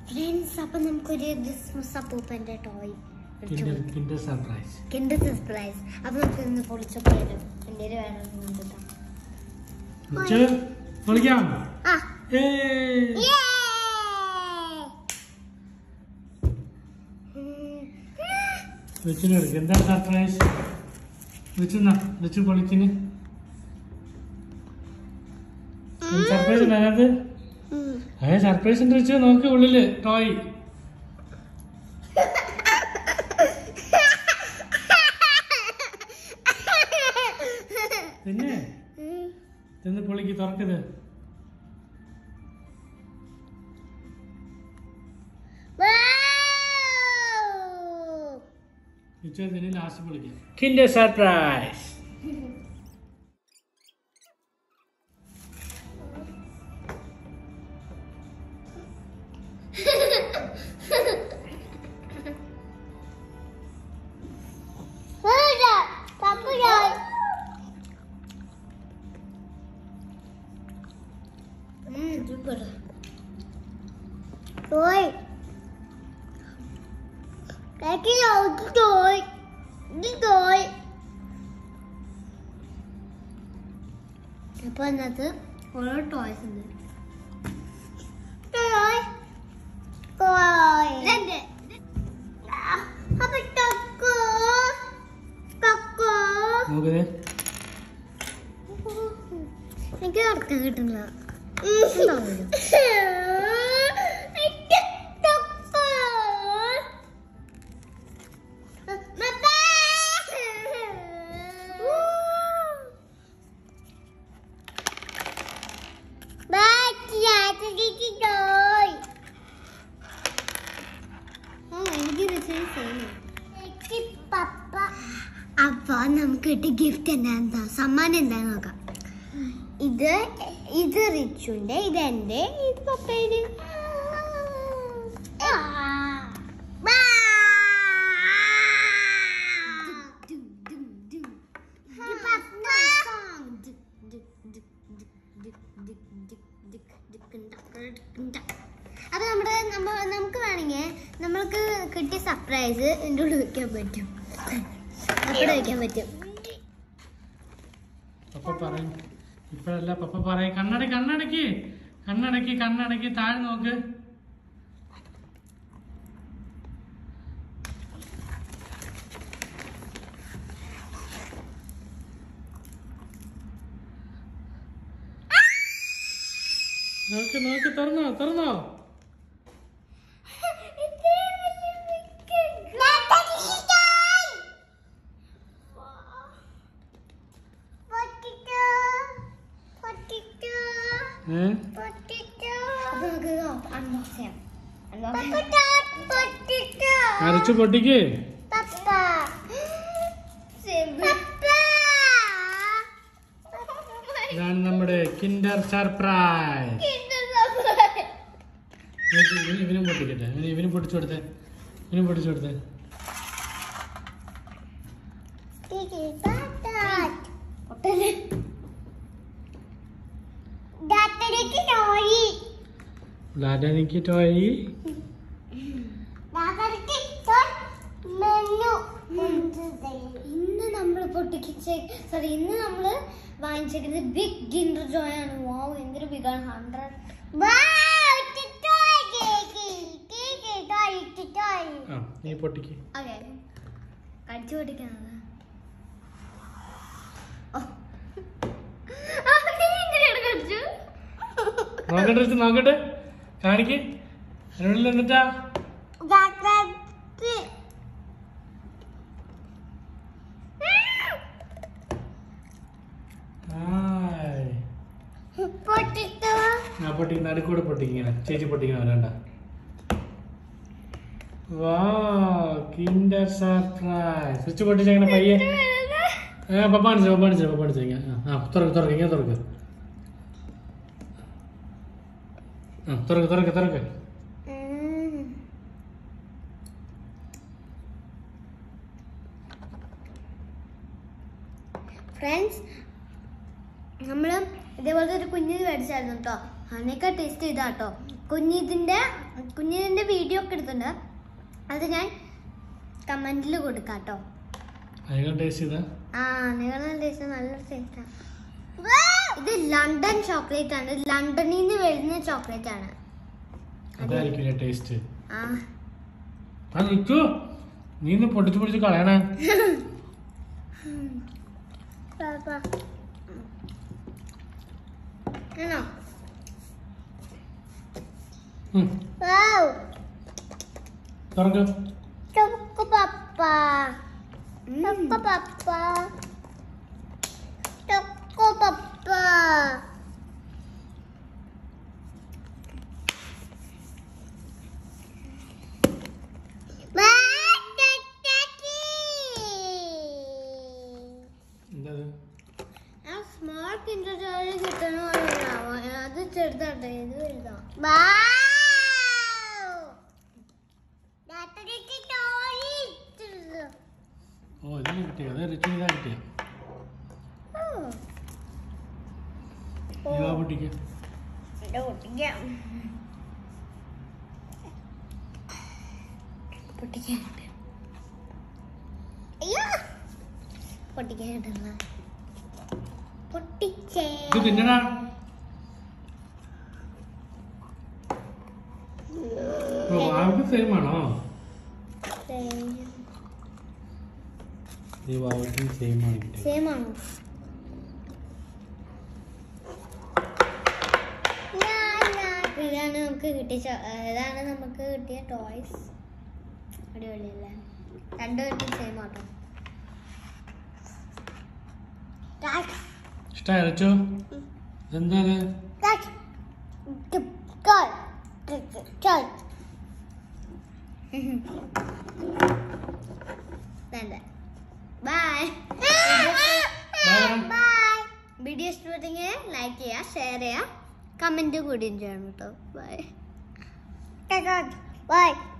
Friends അപ്പൊ നമുക്കൊരു Christmas അപ്പൂപ്പന്റെ toy kinder kinder surprise kinder surprise അപ്പൊ നമുക്ക് ഇന്ന് പൊളിച്ചൊക്കെ വരും എന്റെ വേണം നോക്കാം വെച്ച് വിളിക്കാം ആ ഏയ്. വെച്ചിന് എടുക്ക് എന്താ സർപ്രൈസ് വെച്ചെന്നാ വെച്ച് പൊളിക്കിന് സർപ്രൈസ് ഉണ്ട് അതിനകത്ത് അതെ സർപ്രൈസ് ഉണ്ട് വെച്ച് നോക്ക് ഉള്ളില് ടോയ് പിന്നെ ചെന്ന് പൊളിക്ക് തുറക്കത് വെച്ച് ഇതിന് ലാസ്റ്റ് പൊളിക്കാം കിൻഡർ സർപ്രൈസ് സൂപ്പർ ടോയ് കഴിക്കില്ല ടോയ് ഇത് ടോയ് അപ്പൊ അതിനകത്ത് ഓരോ ടോയ്സ് ഉണ്ട് ടോയ് ടോയ് അപ്പൊ ടക്കോ ടക്കോ നോക്കത് എനിക്ക് നടക്കാൻ കിട്ടുന്നില്ല അപ്പൊ നമുക്ക് കിട്ടിയ ഗിഫ്റ്റ് എന്താ സമ്മാനം എന്താന്ന് നോക്കാം ഇത് ഇത് റിച്ചുന്റെ ഇത് എന്റെ ഇത് പപ്പയുടെ അപ്പൊ നമ്മുടെ നമ്മ നമുക്ക് വേണമെങ്കിൽ നമ്മൾക്ക് കിട്ടിയ സർപ്രൈസ് ഇതിൻ്റെ ഉള്ളിൽ വെക്കാൻ പറ്റും അവിടെ വെക്കാൻ പറ്റും പപ്പ പറയും ഇപ്പഴല്ല പപ്പ പറയും കണ്ണട കണ്ണടക്കി കണ്ണടക്കി കണ്ണടക്കി താഴെ നോക്ക് നോക്ക് നോക്ക് തുറന്നോ തുറന്നോ ഏ അരച്ചു പൊട്ടിക്ക് ഇതാണ് നമ്മുടെ കിൻഡർ സർപ്രൈസ് നോക്ക്, ഇവന് ഇവനും പൊട്ടിക്കട്ടെ ഇവന് ഇവനും പൊട്ടിച്ചു കൊടുത്തേ ഇവനും പൊട്ടിച്ചു കൊടുത്തേ ലാഡനിക്ക് ടോയി ഇന്ന് നമ്മൾ പൊട്ടിക്കിച്ച സോറി ഇന്ന് നമ്മൾ വാങ്ങിച്ചേക്കുന്നത് ബിഗ് ഗിൻഡർ ജോയ് ആണ് വാവ് എന്തൊരു ബിഗ് ആണ് ഹൺഡ്രഡ് ആ നീ പൊട്ടിക്ക് ഓക്കെ കടിച്ചു പൊട്ടിക്കാണ് കടിച്ചു നോക്കട്ടെ റിച്ച്, നോക്കട്ടെ കാണിക്ക് അതിനുള്ളിൽ എന്നിട്ടാ ഹായ്. പൊട്ടിട്ടോ ആ പൊട്ടിക്ക് നടുക്കൂടെ പൊട്ടിക്കിങ്ങനെ ചേച്ചി പൊട്ടിക്കണ വേണ്ട വാ കിൻഡർ സർപ്രൈസ് സ്വിച്ച് പൊട്ടിച്ചങ്ങനെ പയ്യെ ആ പപ്പ കാണിച്ചു പപ്പ കാണിച്ചു പപ്പ കാണിച്ചു ഇങ്ങനെ. ആ ആ, തുറക്ക് തുറക്ക് ഇങ്ങനെ തുറക്ക് ആ തുറക്ക് തുറക്ക് തുറക്ക് ഫ്രണ്ട്സ് നമ്മൾ ഇതേപോലത്തെ ഒരു കുഞ്ഞിത് മേടിച്ചായിരുന്നു കേട്ടോ അതിനേക്കാൾ ടേസ്റ്റ് ചെയ്താ കേട്ടോ കുഞ്ഞിതിൻ്റെ കുഞ്ഞിതിൻ്റെ ഒക്കെ എടുത്തിട്ടുണ്ട് അത് ഞാൻ കമന്റിൽ കൊടുക്കാം കേട്ടോ അതിനെ ടേസ്റ്റ് ചെയ്താ ആ നിങ്ങളുടെ ടേസ്റ്റ് നല്ല ടേസ്റ്റാണ് ഇത് ലണ്ടൻ ചോക്ലേറ്റ് ആണ് ഇത് ലണ്ടനിൽ നിന്ന് വരുന്ന ചോക്ലേറ്റ് ആണ് അതായിരിക്കില്ല ടേസ്റ്റ് ആ ആ നിൽക്കൂ നീ ഇന്ന് പൊട്ടിച്ച് പൊടിച്ച് കളയണേ പാപ്പാ. ആണോ ഉം, വൗ തുറക്ക് choco papa choco papa choco papa എന്താ അത്? ആ സ്മാൾ കിൻഡർ ജോയ് കിട്ടണ അത് ചെറുതാട്ടെ ഇത് വലുതാ ഓ ഇതാണ് കിട്ടിയത് അത് റിച്ചു ഇതാ കിട്ടിയത് ഇതാ പൊട്ടിക്ക് പൊട്ടിക്കാനുണ്ട് അയ്യോ പൊട്ടിക്കാനുണ്ടല്ല പൊട്ടിച്ചേ ഇത് തിന്നടാ ഓ വാവക്ക് സെയിം ആണോ ഈ വാവയ്ക്കും സെയിം ആണ് കിട്ടിയത് സെയിം ആണോ ഇതാണ് നമുക്ക് കിട്ടിയ ചോ- ഏർ ഇതാണ് നമുക്ക് കിട്ടിയ ടോയ്സ് അടിപൊളിയല്ലേ രണ്ടുപേർക്കും സെയിം ആട്ടോ ഇഷ്ടമായി റിച്ചു ഇതെന്താ അത് ബൈ Bye. ബൈ വീഡിയോ ഇഷ്ടപ്പെട്ടെങ്കിൽ ലൈക്ക് ചെയ്യുക ഷെയർ ചെയ്യുക കമൻറ്റ് കൂടിയും ചെയ്യണം കേട്ടോ ബൈ ബൈ